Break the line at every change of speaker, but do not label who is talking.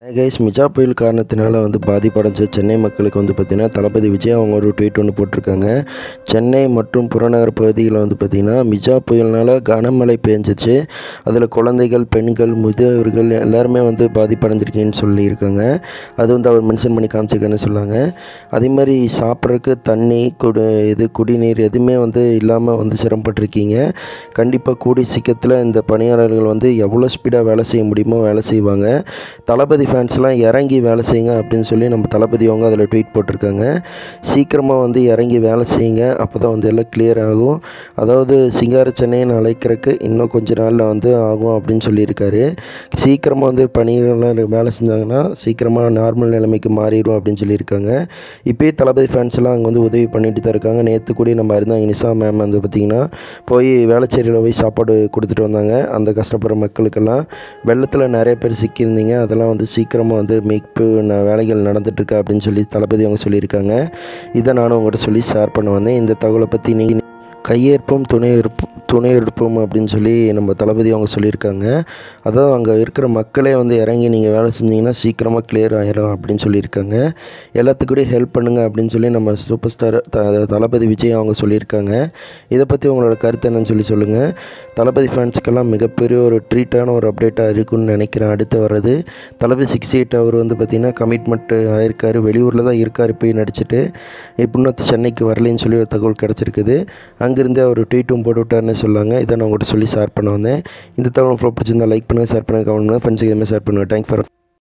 guys மிஜா புயல் காரணத்தினால வந்து பாதிப்படைஞ்ச சென்னை மக்களுக்கு வந்து பார்த்திங்கன்னா தளபதி விஜய் அவங்க ஒரு ட்வீட் ஒன்று போட்டிருக்காங்க சென்னை மற்றும் புறநகர் பகுதிகளில் வந்து பார்த்திங்கன்னா மிஜா புயல்னால கனமழை பெஞ்சிச்சு அதில் குழந்தைகள் பெண்கள் முதியவர்கள் எல்லாருமே வந்து பாதிப்படைஞ்சிருக்கேன்னு சொல்லியிருக்காங்க அது வந்து அவர் மென்ஷன் பண்ணி காமிச்சிருக்கேன்னு சொன்னாங்க அதே மாதிரி சாப்பிட்றதுக்கு தண்ணி குடி இது குடிநீர் எதுவுமே வந்து இல்லாமல் வந்து சிரமப்பட்டிருக்கீங்க கண்டிப்பாக கூடி சீக்கிரத்தில் இந்த பணியாளர்கள் வந்து எவ்வளோ ஸ்பீடாக வேலை செய்ய முடியுமோ வேலை செய்வாங்க தளபதி ஃபேன்ஸ்லாம் இறங்கி வேலை செய்யுங்க அப்படின்னு சொல்லி நம்ம தளபதி அவங்க அதில் ட்வீட் போட்டிருக்காங்க சீக்கிரமாக வந்து இறங்கி வேலை செய்யுங்க அப்போ தான் வந்து எல்லாம் கிளியர் ஆகும் அதாவது சிங்கார சென்னைன்னு அழைக்கிறதுக்கு இன்னும் கொஞ்ச நாளில் வந்து ஆகும் அப்படின்னு சொல்லியிருக்காரு சீக்கிரமாக வந்து பணிகள்லாம் வேலை செஞ்சாங்கன்னா சீக்கிரமாக நார்மல் நிலைமைக்கு மாறிடும் அப்படின்னு சொல்லியிருக்காங்க இப்போயே தளபதி ஃபேன்ஸ் எல்லாம் அங்கே வந்து உதவி பண்ணிட்டு தான் இருக்காங்க நேற்று கூட நம்ம இருந்தாங்க நிசா மேம் வந்து பார்த்திங்கன்னா போய் வேளச்சேரியில் போய் சாப்பாடு கொடுத்துட்டு வந்தாங்க அந்த கஷ்டப்படுற மக்களுக்கெல்லாம் வெள்ளத்தில் நிறைய பேர் சிக்கியிருந்தீங்க அதெல்லாம் வந்து சீக்கிரமாக வந்து மீட்பு ந- வேலைகள் நடந்துட்டுருக்கு அப்படின்னு சொல்லி தளபதி அவங்க சொல்லியிருக்காங்க இதை நானும் உங்கள்கிட்ட சொல்லி ஷேர் பண்ண வந்தேன் இந்த தகவலை பற்றி நீங்கள் கையேற்போம் துணை இருப்போம் துணை இருப்போம் அப்படின்னு சொல்லி நம்ம தளபதி அவங்க சொல்லியிருக்காங்க அதாவது அங்கே இருக்கிற மக்களே வந்து இறங்கி நீங்கள் வேலை செஞ்சீங்கன்னா சீக்கிரமாக கிளியர் ஆயிரும் அப்படின்னு சொல்லியிருக்காங்க எல்லாத்துக்கூடயும் ஹெல்ப் பண்ணுங்கள் அப்படின்னு சொல்லி நம்ம சூப்பர் ஸ்டார் த தளபதி விஜய் அவங்க சொல்லியிருக்காங்க இதை பற்றி உங்களோட கருத்து என்னன்னு சொல்லி சொல்லுங்கள் தளபதி ஃபேன்ஸ்க்கெல்லாம் மிகப்பெரிய ஒரு ட்ரீட்டான ஒரு அப்டேட்டாக இருக்குன்னு நினைக்கிறேன் அடுத்து வர்றது தளபதி சிக்ஸ்டி எயிட் அவர் வந்து பார்த்திங்கன்னா கமிட்மெண்ட் ஆயிருக்காரு வெளியூரில் தான் இருக்கார் போய் நடிச்சிட்டு இப்போ இன்னும் சென்னைக்கு வரலைன்னு சொல்லி ஒரு தகவல் கிடச்சிருக்குது அங்கேருந்து அவர் ட்வீட்டும் போட்டு விட்டாருன்னு சொல்லாங்க இதை நான் உங்கள்கிட்ட சொல்லி ஷேர் பண்ண வந்தேன் இந்த தகவல் ஃபாலோ பிடிச்சிருந்தா லைக் பண்ணுங்கள் ஷேர் பண்ணுங்கள் கமெண்ட் பண்ணுங்கள் ஃப்ரெண்ட்ஸுக்கு எதுவுமே ஷேர் பண்ணுங்கள் தேங்க் ஃபார்